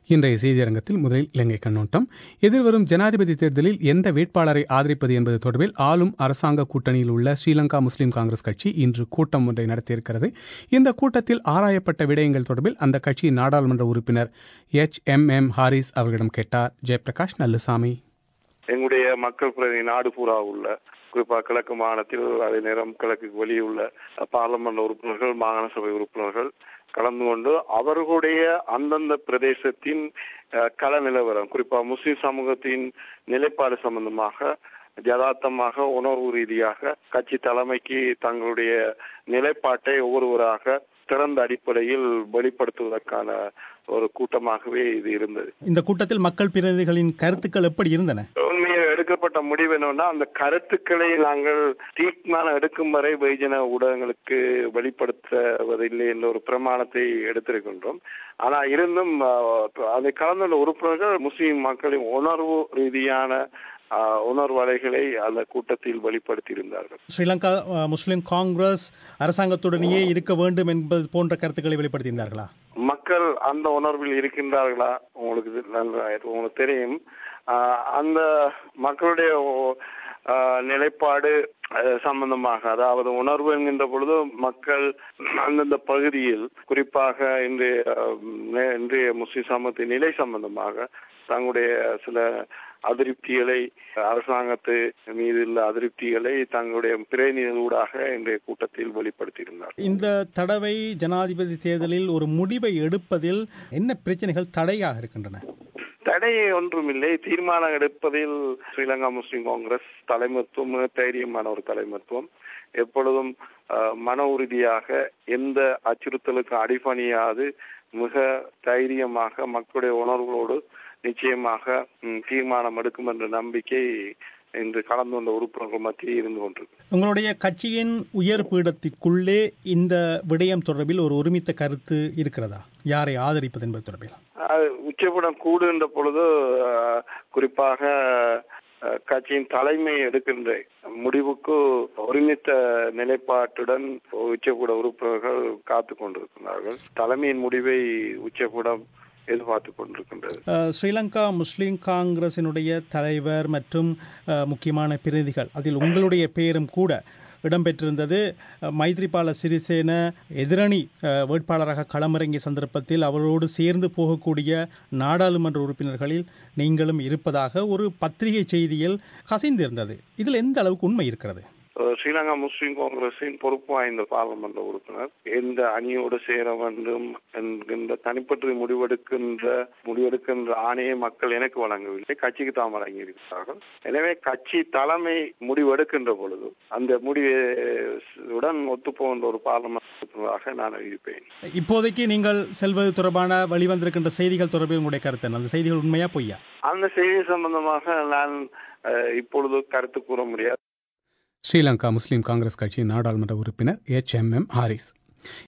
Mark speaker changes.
Speaker 1: இன்றைய செய்தியரங்கத்தில் முதலில் இலங்கை கண்ணோட்டம் எதிர்வரும் ஜனாதிபதி தேர்தலில் எந்த வேட்பாளரை ஆதரிப்பது என்பது தொடர்பில் ஆளும் அரசாங்க கூட்டணியில் உள்ள ஸ்ரீலங்கா முஸ்லிம் காங்கிரஸ் கட்சி இன்று கூட்டம் ஒன்றை நடத்தியிருக்கிறது இந்த கூட்டத்தில் ஆராயப்பட்ட விடயங்கள் தொடர்பில் அந்த கட்சியின் நாடாளுமன்ற உறுப்பினர் எச் எம் எம் ஹாரிஸ் அவர்களிடம் கேட்டார் ஜெயபிரகாஷ் நல்லுசாமி
Speaker 2: எங்களுடைய மக்கள் பிரதி நாடு பூரா உள்ள குறிப்பாக கிழக்கு மாகாணத்தில் அதே நேரம் கிழக்கு வெளியே உள்ள பாராளுமன்ற உறுப்பினர்கள் மாகாண சபை உறுப்பினர்கள் கலந்து கொண்டு அவர்களுடைய அந்தந்த பிரதேசத்தின் கள நிலவரம் குறிப்பாக முஸ்லிம் சமூகத்தின் நிலைப்பாடு சம்பந்தமாக யதார்த்தமாக உணர்வு ரீதியாக கட்சி தலைமைக்கு தங்களுடைய நிலைப்பாட்டை ஒவ்வொருவராக திறந்த அடிப்படையில் வெளிப்படுத்துவதற்கான ஒரு கூட்டமாகவே இது இருந்தது
Speaker 3: இந்த கூட்டத்தில் மக்கள் பிரதிநிதிகளின் கருத்துக்கள் எப்படி இருந்தன
Speaker 2: உண்மையில் எடுக்கப்பட்ட முடிவு என்னன்னா அந்த கருத்துக்களை நாங்கள் தீர்மானம் எடுக்கும் வரை வெகுஜன ஊடகங்களுக்கு வெளிப்படுத்துவதில்லை என்ற ஒரு பிரமாணத்தை எடுத்திருக்கின்றோம் ஆனா இருந்தும் அதை கலந்துள்ள உறுப்பினர்கள் முஸ்லிம் மக்களின் உணர்வு ரீதியான உணர்வலைகளை அந்த கூட்டத்தில் வெளிப்படுத்தியிருந்தார்கள்
Speaker 3: ஸ்ரீலங்கா முஸ்லிம் காங்கிரஸ் அரசாங்கத்துடனேயே இருக்க வேண்டும் என்பது போன்ற கருத்துக்களை வெளிப்படுத்தியிருந்தார்களா
Speaker 2: மக்கள் அந்த உணர்வில் இருக்கின்றார்களா உங்களுக்கு உங்களுக்கு தெரியும் அந்த மக்களுடைய நிலைப்பாடு சம்பந்தமாக அதாவது உணர்வு என்கின்ற பொழுது மக்கள் அந்தந்த பகுதியில் குறிப்பாக இன்றைய இன்றைய முஸ்லிம் சமூகத்தின் நிலை சம்பந்தமாக தங்களுடைய சில அதிருப்திகளை அரசாங்கத்து மீது உள்ள அதிருப்திகளை தங்களுடைய பிரதிநிதிகளூடாக இன்றைய கூட்டத்தில் வெளிப்படுத்தியிருந்தார்
Speaker 3: இந்த தடவை ஜனாதிபதி தேர்தலில் ஒரு முடிவை எடுப்பதில் என்ன பிரச்சனைகள் தடையாக இருக்கின்றன
Speaker 2: தடை ஒன்றுமில்லை தீர்மானம் எடுப்பதில் ஸ்ரீலங்கா முஸ்லிம் காங்கிரஸ் தலைமத்துவம் மிக தைரியமான ஒரு தலைமத்துவம் எப்பொழுதும் மன உறுதியாக எந்த அச்சுறுத்தலுக்கு அடிபணியாது மிக தைரியமாக மக்களுடைய உணர்வுகளோடு நிச்சயமாக தீர்மானம் எடுக்கும் என்ற நம்பிக்கை இன்று கலந்து கொண்ட உறுப்பினர்கள் மத்தியில் இருந்து கொண்டிருக்கு
Speaker 3: உங்களுடைய கட்சியின் உயர் பீடத்திற்குள்ளே இந்த விடயம் தொடர்பில் ஒரு ஒருமித்த கருத்து இருக்கிறதா யாரை ஆதரிப்பது என்பது தொடர்பில்
Speaker 2: உச்சபடம் கூடுகின்ற பொழுது குறிப்பாக கட்சியின் தலைமை எடுக்கின்ற முடிவுக்கு ஒருமித்த நிலைப்பாட்டுடன் உச்சக்கூட உறுப்பினர்கள் காத்து கொண்டிருக்கிறார்கள் தலைமையின் முடிவை உச்சக்கூடம் எதிர்பார்த்து கொண்டிருக்கின்றது
Speaker 3: ஸ்ரீலங்கா முஸ்லிம் காங்கிரசினுடைய தலைவர் மற்றும் முக்கியமான பிரதிகள் அதில் உங்களுடைய பெயரும் கூட இடம்பெற்றிருந்தது மைத்ரிபால சிறிசேன எதிரணி வேட்பாளராக களமிறங்கிய சந்தர்ப்பத்தில் அவரோடு சேர்ந்து போகக்கூடிய நாடாளுமன்ற உறுப்பினர்களில் நீங்களும் இருப்பதாக ஒரு பத்திரிகை செய்தியில் கசிந்திருந்தது இதில் எந்த அளவுக்கு உண்மை இருக்கிறது
Speaker 2: ஸ்ரீலங்கா முஸ்லிம் காங்கிரசின் பொறுப்பு வாய்ந்த பாராளுமன்ற உறுப்பினர் எந்த அணியோடு சேர வேண்டும் என்கின்ற தனிப்பற்றி முடிவெடுக்கின்ற முடிவெடுக்கின்ற ஆணையை மக்கள் எனக்கு வழங்கவில்லை கட்சிக்கு தான் வழங்கியிருக்கிறார்கள் எனவே கட்சி தலைமை முடிவெடுக்கின்ற பொழுது அந்த முடிவுடன் ஒத்துப்போகின்ற ஒரு பாராளுமன்ற உறுப்பினராக நான் அறிவிப்பேன்
Speaker 3: இப்போதைக்கு நீங்கள் செல்வது தொடர்பான வெளிவந்திருக்கின்ற செய்திகள் தொடர்பில் உங்களுடைய கருத்து அந்த செய்திகள் உண்மையா பொய்யா
Speaker 2: அந்த செய்தி சம்பந்தமாக நான் இப்பொழுது கருத்து கூற முடியாது
Speaker 1: ஸ்ரீலங்கா முஸ்லிம் காங்கிரஸ் கட்சியின் நாடாளுமன்ற உறுப்பினர் எச் எம் எம் ஹாரிஸ்